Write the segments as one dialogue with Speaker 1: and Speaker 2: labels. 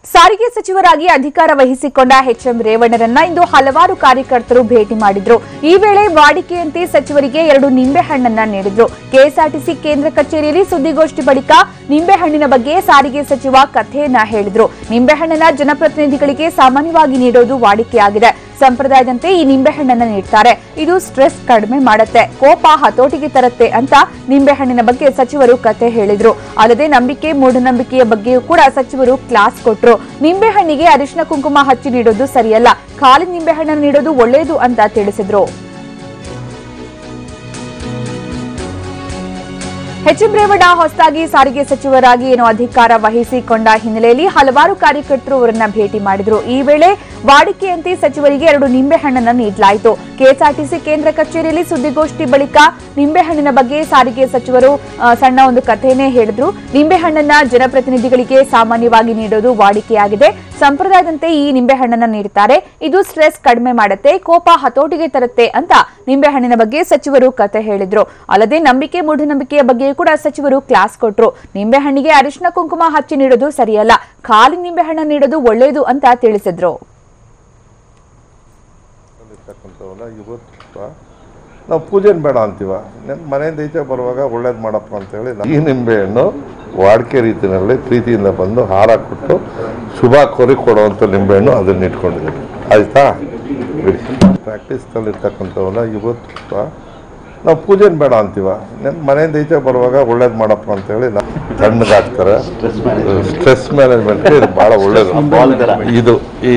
Speaker 1: ಸಾರಿಗೆ ಸಚಿವರಾಗಿ ಅಧಿಕಾರ ವಹಿಸಿಕೊಂಡ ಎಚ್ಎಂ ರೇವಣ್ಣರನ್ನ ಇಂದು ಹಲವಾರು ಕಾರ್ಯಕರ್ತರು ಭೇಟಿ ಮಾಡಿದ್ರು ಈ ವೇಳೆ ವಾಡಿಕೆಯಂತೆ ಸಚಿವರಿಗೆ ಎರಡು ನಿಂಬೆಹಣ್ಣನ್ನ ನೀಡಿದ್ರು ಕೆಎಸ್ಆರ್ಟಿಸಿ ಕೇಂದ್ರ ಕಚೇರಿಯಲ್ಲಿ ಸುದ್ದಿಗೋಷ್ಠಿ ಬಳಿಕ ನಿಂಬೆಹಣ್ಣಿನ ಬಗ್ಗೆ ಸಾರಿಗೆ ಸಚಿವ ಕಥೆಯನ್ನ ಹೇಳಿದ್ರು ನಿಂಬೆಹಣ್ಣನ್ನ ಜನಪ್ರತಿನಿಧಿಗಳಿಗೆ ಸಾಮಾನ್ಯವಾಗಿ ನೀಡೋದು ವಾಡಿಕೆಯಾಗಿದೆ ಸಂಪ್ರದಾಯದಂತೆ ಈ ನಿಂಬೆಹಣ್ಣನ್ನ ನೀಡ್ತಾರೆ ಇದು ಸ್ಟ್ರೆಸ್ ಕಡಿಮೆ ಮಾಡುತ್ತೆ ಕೋಪ ಹತೋಟಿಗೆ ತರುತ್ತೆ ಅಂತ ನಿಂಬೆಹಣ್ಣಿನ ಬಗ್ಗೆ ಸಚಿವರು ಕತೆ ಹೇಳಿದ್ರು ಅಲ್ಲದೆ ನಂಬಿಕೆ ಮೂಢನಂಬಿಕೆಯ ಬಗ್ಗೆಯೂ ಕೂಡ ಸಚಿವರು ಕ್ಲಾಸ್ ಕೊಟ್ರು ನಿಂಬೆಹಣ್ಣಿಗೆ ಅರಿಶಿನ ಕುಂಕುಮ ಹಚ್ಚಿ ನೀಡೋದು ಸರಿಯಲ್ಲ ಖಾಲಿ ನಿಂಬೆಹಣ್ಣನ್ನು ನೀಡೋದು ಒಳ್ಳೆಯದು ಅಂತ ತಿಳಿಸಿದ್ರು ಎಚ್ಎಂ ರೇವಣ್ಣ ಹೊಸದಾಗಿ ಸಾರಿಗೆ ಸಚಿವರಾಗಿ ಏನು ಅಧಿಕಾರ ವಹಿಸಿಕೊಂಡ ಹಿನ್ನೆಲೆಯಲ್ಲಿ ಹಲವಾರು ಕಾರ್ಯಕರ್ತರು ಅವರನ್ನ ಭೇಟಿ ಮಾಡಿದ್ರು ಈ ವೇಳೆ ವಾಡಿಕೆಯಂತೆ ಸಚಿವರಿಗೆ ಎರಡು ನಿಂಬೆಹಣ್ಣನ್ನ ನೀಡಲಾಯಿತು ಕೆಎಸ್ಆರ್ಟಿಸಿ ಕೇಂದ್ರ ಕಚೇರಿಯಲ್ಲಿ ಸುದ್ದಿಗೋಷ್ಠಿ ಬಳಿಕ ನಿಂಬೆಹಣ್ಣಿನ ಬಗ್ಗೆ ಸಾರಿಗೆ ಸಚಿವರು ಆ, ಸಣ್ಣ ಒಂದು ಕಥೆಯನ್ನೇ ಹೇಳಿದ್ರು ನಿಂಬೆಹಣ್ಣನ್ನ ಜನಪ್ರತಿನಿಧಿಗಳಿಗೆ ಸಾಮಾನ್ಯವಾಗಿ ನೀಡೋದು ವಾಡಿಕೆಯಾಗಿದೆ ಸಂಪ್ರದಾಯದಂತೆ ಈ ನಿಂಬೆಹಣ್ಣನ್ನ ನೀಡುತ್ತಾರೆ ಇದು ಸ್ಟ್ರೆಸ್ ಕಡಿಮೆ ಮಾಡುತ್ತೆ ಕೋಪ ಹತೋಟಿಗೆ ತರುತ್ತೆ ಅಂತ ನಿಂಬೆಹಣ್ಣಿನ ಬಗ್ಗೆ ಸಚಿವರು ಕತೆ ಹೇಳಿದ್ರು ಅಲ್ಲದೆ ನಂಬಿಕೆ ಮೂಢನಂಬಿಕೆಯ ಬಗ್ಗೆಯೂ ಕೂಡ ಸಚಿವರು ಕ್ಲಾಸ್ ಕೊಟ್ರು ನಿಂಬೆಹಣ್ಣಿಗೆ ಅರಿಶಿನ ಕುಂಕುಮ ಹಚ್ಚಿ ನೀಡೋದು ಸರಿಯಲ್ಲ ಖಾಲಿ ನಿಂಬೆಹಣ್ಣು ನೀಡೋದು ಒಳ್ಳೆಯದು ಅಂತ ತಿಳಿಸಿದ್ರು
Speaker 2: ಇರ್ತಕ್ಕಂಥವಲ್ಲ ಇವತ್ತು ನಾವು ಪೂಜೆನ ಬೇಡ ಅಂತೀವ ನಿಮ್ಮ ಮನೆಯಿಂದ ಈಚೆ ಬರುವಾಗ ಒಳ್ಳೇದು ಮಾಡಪ್ಪ ಅಂತೇಳಿ ನಾವು ಈ ನಿಂಬೆಹಣ್ಣು ವಾಡಿಕೆ ರೀತಿಯಲ್ಲಿ ಪ್ರೀತಿಯಿಂದ ಬಂದು ಹಾರ ಕೊಟ್ಟು ಶುಭ ಕೋರಿ ಕೊಡುವಂಥ ನಿಂಬೆಹಣ್ಣು ಅದನ್ನ ಇಟ್ಕೊಂಡಿದ್ದೀವಿ ಆಯ್ತಾ ಬಿಡಿ ಪ್ರಾಕ್ಟೀಸ್ನಲ್ಲಿ ಇರ್ತಕ್ಕಂಥವಲ್ಲ ಇವತ್ತು ನಾವು ಪೂಜೆನ ಬೇಡ ಅಂತೀವ ನಿಮ್ಮ ಮನೆಯಿಂದ ಈಚೆ ಬರುವಾಗ ಒಳ್ಳೇದು ಮಾಡಪ್ಪ ಅಂತೇಳಿ ನಾವು ತಣ್ಣಗೆ ಹಾಕ್ತಾರೆ ಸ್ಟ್ರೆಸ್ ಮ್ಯಾನೇಜ್ಮೆಂಟ್ಗೆ ಇದು ಭಾಳ ಒಳ್ಳೇದು ಇದು ಈ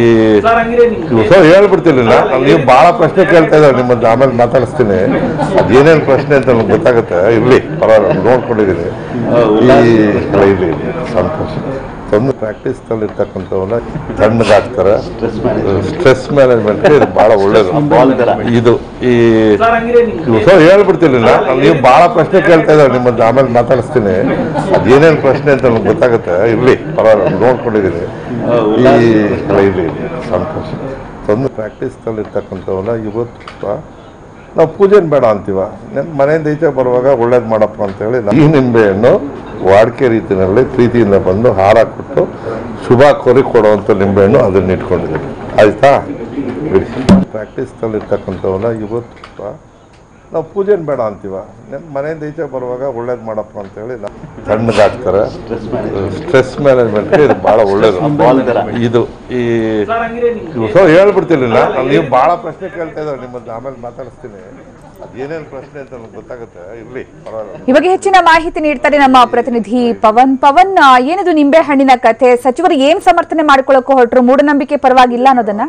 Speaker 2: ಸೊ ಹೇಳ್ಬಿಡ್ತೀನಿ ನಾನು ನೀವು ಭಾಳ ಪ್ರಶ್ನೆ ಕೇಳ್ತಾ ಇದ್ದಾರೆ ನಿಮ್ಮನ್ನ ಆಮೇಲೆ ಮಾತಾಡಿಸ್ತೀನಿ ಅದೇನೇನು ಪ್ರಶ್ನೆ ಅಂತ ನಮ್ಗೆ ಗೊತ್ತಾಗುತ್ತೆ ಇರಲಿ ಪರವಾಗಿಲ್ಲ ನೋಡ್ಕೊಂಡಿದ್ದೀನಿ ಈ ಅಲ್ಲ, ಇರ್ಲಿ ಇರ್ಲಿ, ಸಂತೋಷ ತೊಂದರೆ ಪ್ರಾಕ್ಟೀಸ್ನಲ್ಲಿ ಇರ್ತಕ್ಕಂಥವನ್ನ ತಣ್ಣಗೆ ಹಾಕ್ತಾರೆ ಸ್ಟ್ರೆಸ್ ಮ್ಯಾನೇಜ್ಮೆಂಟ್ಗೆ ಇದು ಭಾಳ ಒಳ್ಳೇದು ಇದು ಈ ಸೊ ಹೇಳ್ಬಿಡ್ತೀನಿ ನಾನು ನೀವು ಭಾಳ ಪ್ರಶ್ನೆ ಕೇಳ್ತಾ ಇದ್ದಾರೆ ನಿಮ್ಮನ್ನ ಆಮೇಲೆ ಮಾತಾಡಿಸ್ತೀನಿ ಅದೇನೇನು ಪ್ರಶ್ನೆ ಅಂತ ನಮ್ಗೆ ಗೊತ್ತಾಗುತ್ತೆ ಇರಲಿ ಪರವಾಗಿಲ್ಲ ನೋಡ್ಕೊಂಡಿದ್ದೀನಿ ಈ ಅಲ್ಲ, ಇರ್ಲಿ ಇರ್ಲಿ, ಸಂತೋಷ ತೊಂದರೆ ಪ್ರಾಕ್ಟೀಸ್ನಲ್ಲಿ ಇರ್ತಕ್ಕಂಥವನ್ನ ಇವತ್ತು ನಾವು ಪೂಜೆನ ಬೇಡ ಅಂತೀವ ನಿಮ್ಮ ಮನೆಯಿಂದ ಈಚೆ ಬರುವಾಗ ಒಳ್ಳೇದು ಮಾಡಪ್ಪ ಅಂತೇಳಿ ನಾವು ಈ ನಿಂಬೆಹಣ್ಣು ವಾಡಿಕೆ ರೀತಿಯಲ್ಲಿ ಪ್ರೀತಿಯಿಂದ ಬಂದು ಹಾರ ಕೊಟ್ಟು ಶುಭ ಕೋರಿ ಕೊಡುವಂಥ ನಿಂಬೆಹಣ್ಣು ಅದನ್ನ ಇಟ್ಕೊಂಡಿದ್ದೀವಿ ಆಯ್ತಾ ಬಿಡಿ ಪ್ರಾಕ್ಟೀಸ್ನಲ್ಲಿ ಇರ್ತಕ್ಕಂಥವನ್ನ ಇವತ್ತು ನಾವು ಪೂಜೆನ ಬೇಡ ಅಂತೀವ ನಿಮ್ಮ ಮನೆಯಿಂದ ಈಚೆ ಬರುವಾಗ ಒಳ್ಳೇದು ಮಾಡಪ್ಪ ಅಂತೇಳಿ ನಾವು ತಣ್ಣಗೆ ಹಾಕ್ತಾರೆ ಸ್ಟ್ರೆಸ್ ಮ್ಯಾನೇಜ್ಮೆಂಟ್ಗೆ ಇದು ಭಾಳ ಒಳ್ಳೇದು ಇದು ಈ ಸೊ ಹೇಳ್ಬಿಡ್ತೀನಿ ನಾನು ನೀವು ಭಾಳ ಪ್ರಶ್ನೆ ಕೇಳ್ತಾ ಇದ್ದಾರೆ ನಿಮ್ಮನ್ನ ಆಮೇಲೆ ಮಾತಾಡಿಸ್ತೀನಿ ಅದೇನೇನು ಪ್ರಶ್ನೆ ಅಂತ ನಮ್ಗೆ ಗೊತ್ತಾಗುತ್ತೆ ಇರಲಿ ಪರವಾಗಿಲ್ಲ
Speaker 1: ಈ ಬಗ್ಗೆ ಹೆಚ್ಚಿನ ಮಾಹಿತಿ ನೀಡ್ತಾರೆ ನಮ್ಮ ಪ್ರತಿನಿಧಿ ಪವನ್ ಪವನ್ ಆ, ಏನಿದು ನಿಂಬೆ ಹಣ್ಣಿನ ಕಥೆ ಸಚಿವರು ಏನ್ ಸಮರ್ಥನೆ ಮಾಡ್ಕೊಳ್ಳೋಕೆ ಹೊರಟ್ರು ಮೂಢನಂಬಿಕೆ ಪರವಾಗಿಲ್ಲ ಅನ್ನೋದನ್ನ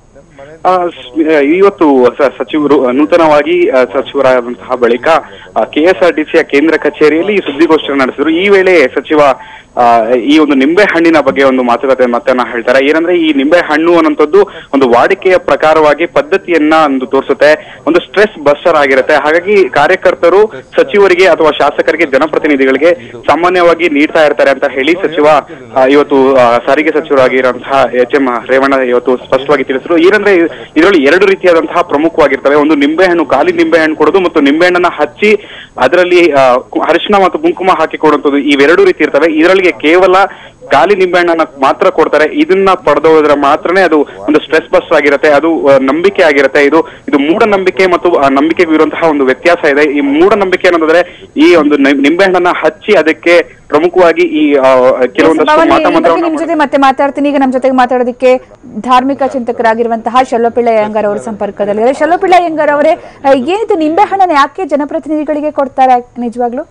Speaker 3: ಆ, ಸ್- ಇವತ್ತು ಸ- ಸಚಿವರು ನೂತನವಾಗಿ ಆ, ಸಚಿವರಾದಂತಹ ಬಳಿಕ ಕೆಎಸ್ಆರ್ಟಿಸಿಯ ಕೇಂದ್ರ ಕಚೇರಿಯಲ್ಲಿ ಈ ಸುದ್ದಿಗೋಷ್ಠಿಯನ್ನು ನಡೆಸಿದ್ರು ಈ ವೇಳೆ ಸಚಿವ ಆ, ಈ ಒಂದು ನಿಂಬೆ ಹಣ್ಣಿನ ಬಗ್ಗೆ ಒಂದು ಮಾತುಕತೆ ಮತ್ತನ್ನ ಹೇಳ್ತಾರೆ ಏನಂದ್ರೆ ಈ ನಿಂಬೆ ಹಣ್ಣು ಅನ್ನುವಂಥದ್ದು ಒಂದು ವಾಡಿಕೆಯ ಪ್ರಕಾರವಾಗಿ ಪದ್ಧತಿಯನ್ನ ಒಂದು ತೋರಿಸುತ್ತೆ ಒಂದು ಸ್ಟ್ರೆಸ್ ಬಸ್ಟರ್ ಆಗಿರುತ್ತೆ ಹಾಗಾಗಿ ಕಾರ್ಯಕರ್ತರು ಸಚಿವರಿಗೆ ಅಥವಾ ಶಾಸಕರಿಗೆ ಜನಪ್ರತಿನಿಧಿಗಳಿಗೆ ಸಾಮಾನ್ಯವಾಗಿ ನೀಡ್ತಾ ಇರ್ತಾರೆ ಅಂತ ಹೇಳಿ ಸಚಿವ ಆ, ಇವತ್ತು ಆ, ಸಾರಿಗೆ ಸಚಿವರಾಗಿರುವಂತಹ ಎಚ್ ಎಂ ರೇವಣ್ಣ ಇವತ್ತು ಸ್ಪಷ್ಟವಾಗಿ ತಿಳಿಸಿದ್ರು ಏನಂದ್ರೆ ಇದರಲ್ಲಿ ಎರಡು ರೀತಿಯಾದಂತಹ ಪ್ರಮುಖವಾಗಿರ್ತವೆ ಒಂದು ನಿಂಬೆಹಣ್ಣು ಖಾಲಿ ನಿಂಬೆಹಣ್ಣು ಕೊಡೋದು ಮತ್ತು ನಿಂಬೆಹಣ್ಣನ್ನ ಹಚ್ಚಿ ಅದರಲ್ಲಿ ಆ, ಕು- ಅರಿಶಿನ ಮತ್ತು ಕುಂಕುಮ ಹಾಕಿ ಕೊಡುವಂಥದ್ದು ಇವೆರಡು ರೀತಿ ಇರ್ತವೆ ಇದರೊಳಗೆ ಕೇವಲ ಖಾಲಿ ನಿಂಬೆಹಣ್ಣನ್ನ ಮಾತ್ರ ಕೊಡ್ತಾರೆ ಇದನ್ನ ಪಡೆದೋದ್ರೆ ಮಾತ್ರನೇ ಅದು ಒಂದು ಸ್ಟ್ರೆಸ್ ಬಸ್ ಆಗಿರುತ್ತೆ ಅದು ಆ, ನಂಬಿಕೆ ಆಗಿರುತ್ತೆ ಇದು ಇದು ಮೂಢನಂಬಿಕೆ ಮತ್ತು ಆ ನಂಬಿಕೆಗೂ ಇರುವಂತಹ ಒಂದು ವ್ಯತ್ಯಾಸ ಇದೆ ಈ ಮೂಢನಂಬಿಕೆ ಅನ್ನೋದಾದ್ರೆ ಈ ಒಂದು ನಿ- ನಿಂಬೆಹಣ್ಣನ್ನ ಹಚ್ಚಿ ಅದಕ್ಕೆ ಪ್ರಮುಖವಾಗಿ ಈ ಆ, ಕೆಲವೊಂದಷ್ಟು
Speaker 1: ಪವನ್, ಈ
Speaker 3: ಮಾತ
Speaker 1: ಬಗ್ಗೆ
Speaker 3: ಮಂತ್ರವನ್ನ
Speaker 1: ನಿಮ್ ಜೊತೆ ಮತ್ತೆ ಮಾತಾಡ್ತೀನಿ ಈಗ ನಮ್ಮ ಜೊತೆಗೆ ಮಾತಾಡೋದಕ್ಕೆ ಧಾರ್ಮಿಕ ಚಿಂತಕರಾಗಿರುವಂತಹ ಶೆಲ್ಲಪಿಳ್ಳ ಅಯ್ಯಂಗಾರ್ ಅವರ ಸಂಪರ್ಕದಲ್ಲಿದ್ದಾರೆ ಶೆಲ್ಲಪಿಳ್ಳ ಅಯ್ಯಂಗಾರ್ ಅವರೇ ಆ, ಏನಿದು ನಿಂಬೆ ಹಣ್ಣನ್ನ ಯಾಕೆ ಜನಪ್ರತಿನಿಧಿಗಳಿಗೆ ಕೊಡ್ತಾರೆ ನಿಜವಾಗ್ಲು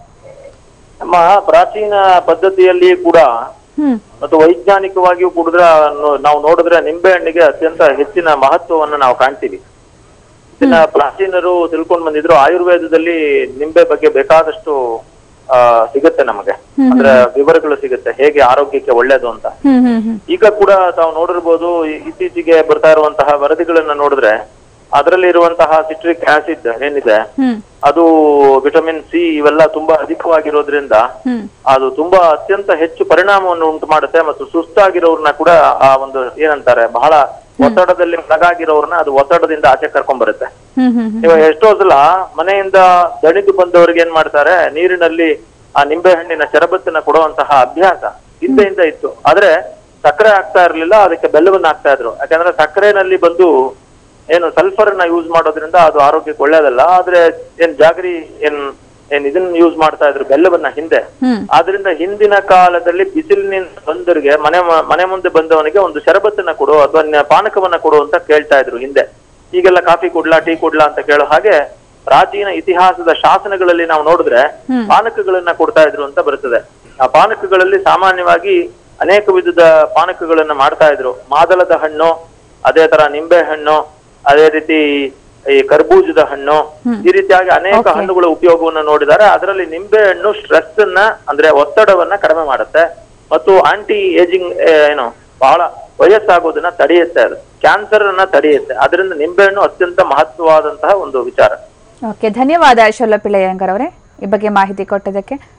Speaker 4: ನಮ್ಮ ಪ್ರಾಚೀನ ಪದ್ಧತಿಯಲ್ಲಿ ಕೂಡ
Speaker 1: ಹ್ಮ್
Speaker 4: ಮತ್ತು ವೈಜ್ಞಾನಿಕವಾಗಿಯೂ ಕೂಡ ನಾವು ನೋಡಿದ್ರೆ ನಿಂಬೆಹಣ್ಣಿಗೆ ಅತ್ಯಂತ ಹೆಚ್ಚಿನ ಮಹತ್ವವನ್ನು ನಾವು ಕಾಣ್ತೀವಿ ಇದನ್ನ ಪ್ರಾಚೀನರು ತಿಳ್ಕೊಂಡ್ ಬಂದಿದ್ರು ಆಯುರ್ವೇದದಲ್ಲಿ ನಿಂಬೆ ಬಗ್ಗೆ ಬೇಕಾದಷ್ಟು ಆ ಸಿಗುತ್ತೆ ನಮಗೆ ಅಂದ್ರೆ ವಿವರಗಳು ಸಿಗುತ್ತೆ ಹೇಗೆ ಆರೋಗ್ಯಕ್ಕೆ ಒಳ್ಳೇದು ಅಂತ
Speaker 1: ಹ್ಮ್ ಹ್ಮ್ ಹ್ಮ್
Speaker 4: ಈಗ ಕೂಡ ತಾವು ನೋಡಿರ್ಬೋದು ಈ- ಇತ್ತೀಚೆಗೆ ಬರ್ತಾ ಇರುವಂತಹ ವರದಿಗಳನ್ನ ನೋಡಿದ್ರೆ ಅದರಲ್ಲಿ ಇರುವಂತಹ ಸಿಟ್ರಿಕ್ ಆಸಿಡ್ ಏನಿದೆ
Speaker 1: ಹ್ಮ್
Speaker 4: ಅದು ವಿಟಮಿನ್ ಸಿ ಇವೆಲ್ಲ ತುಂಬಾ ಅಧಿಕವಾಗಿರೋದ್ರಿಂದ
Speaker 1: ಹ್ಮ್
Speaker 4: ಅದು ತುಂಬಾ ಅತ್ಯಂತ ಹೆಚ್ಚು ಪರಿಣಾಮವನ್ನು ಉಂಟು ಮಾಡುತ್ತೆ ಮತ್ತು ಸುಸ್ತಾಗಿರೋರ್ನ ಕೂಡ ಆ ಒಂದು ಏನಂತಾರೆ ಬಹಳ ಒತ್ತಡದಲ್ಲಿ ಒಳಗಾಗಿರೋರ್ನ ಅದು ಒತ್ತಡದಿಂದ ಆಚೆ ಕರ್ಕೊಂಡ್ ಬರುತ್ತೆ
Speaker 1: ಹ್ಮ್ ಹ್ಮ್ ಹ್ಮ್
Speaker 4: ಇವಾಗ ಎಷ್ಟೋ ಸಲ ಮನೆಯಿಂದ ದಣಿದು ಬಂದವರಿಗೆ ಏನ್ ಮಾಡ್ತಾರೆ ನೀರಿನಲ್ಲಿ ಆ ನಿಂಬೆ ಹಣ್ಣಿನ ಶರಬತ್ತನ್ನ ಕೊಡುವಂತಹ ಅಭ್ಯಾಸ ಹಿಂದೆಯಿಂದ ಇತ್ತು ಆದ್ರೆ ಸಕ್ಕರೆ ಹಾಕ್ತಾ ಇರ್ಲಿಲ್ಲ ಅದಕ್ಕೆ ಬೆಲ್ಲವನ್ನ ಹಾಕ್ತಾ ಇದ್ರು ಯಾಕಂದ್ರೆ ಸಕ್ಕರೆನಲ್ಲಿ ಬಂದು ಏನು ಸಲ್ಫರ್ ಅನ್ನ ಯೂಸ್ ಮಾಡೋದ್ರಿಂದ ಅದು ಆರೋಗ್ಯಕ್ಕೆ ಒಳ್ಳೇದಲ್ಲ ಆದ್ರೆ ಏನ್ ಜಾಗರಿ ಏನ್ ಏನ್ ಇದನ್ನ ಯೂಸ್ ಮಾಡ್ತಾ ಇದ್ರು ಬೆಲ್ಲವನ್ನ ಹಿಂದೆ
Speaker 1: ಹ್ಮ್
Speaker 4: ಆದ್ರಿಂದ ಹಿಂದಿನ ಕಾಲದಲ್ಲಿ ಬಿಸಿಲಿನಿಂದ ಬಂದವರಿಗೆ ಮನೆ ಮ- ಮನೆ ಮುಂದೆ ಬಂದವನಿಗೆ ಒಂದು ಶರಬತ್ತನ್ನ ಕೊಡು ಅಥವಾ ನ- ಪಾನಕವನ್ನ ಕೊಡು ಅಂತ ಕೇಳ್ತಾ ಇದ್ರು ಹಿಂದೆ ಈಗೆಲ್ಲ ಕಾಫಿ ಕೊಡ್ಲಾ ಟೀ ಕೊಡ್ಲಾ ಅಂತ ಕೇಳೋ ಹಾಗೆ ಪ್ರಾಚೀನ ಇತಿಹಾಸದ ಶಾಸನಗಳಲ್ಲಿ ನಾವು ನೋಡಿದ್ರೆ ಪಾನಕಗಳನ್ನ ಕೊಡ್ತಾ ಇದ್ರು ಅಂತ ಬರ್ತದೆ ಆ ಪಾನಕಗಳಲ್ಲಿ ಸಾಮಾನ್ಯವಾಗಿ ಅನೇಕ ವಿಧದ ಪಾನಕಗಳನ್ನ ಮಾಡ್ತಾ ಇದ್ರು ಮಾದಲದ ಹಣ್ಣು ಅದೇ ತರ ನಿಂಬೆ ಹಣ್ಣು ಅದೇ ರೀತಿ ಈ ಕರ್ಬೂಜದ ಹಣ್ಣು ಈ ರೀತಿಯಾಗಿ ಅನೇಕ
Speaker 1: Okay.
Speaker 4: ಹಣ್ಣುಗಳ ಉಪಯೋಗವನ್ನ ನೋಡಿದ್ದಾರೆ ಅದರಲ್ಲಿ ನಿಂಬೆ ಹಣ್ಣು ಸ್ಟ್ರೆಸ್ ಅನ್ನ ಅಂದ್ರೆ ಒತ್ತಡವನ್ನ ಕಡಿಮೆ ಮಾಡುತ್ತೆ ಮತ್ತು ಆಂಟಿ ಏಜಿಂಗ್ ಏನು ಬಹಳ ವಯಸ್ಸಾಗೋದನ್ನ ತಡೆಯುತ್ತೆ ಅದು ಕ್ಯಾನ್ಸರ್ ಅನ್ನ ತಡೆಯುತ್ತೆ ಅದರಿಂದ ನಿಂಬೆಹಣ್ಣು ಅತ್ಯಂತ ಮಹತ್ವವಾದಂತಹ ಒಂದು ವಿಚಾರ
Speaker 1: ಓಕೆ ಧನ್ಯವಾದ ಶೊಲ್ಲಪಿಳ್ಳೆ ಅಯ್ಯಂಗಾರ್ ಅವರೇ ಈ ಬಗ್ಗೆ ಮಾಹಿತಿ ಕೊಟ್ಟದಕ್ಕೆ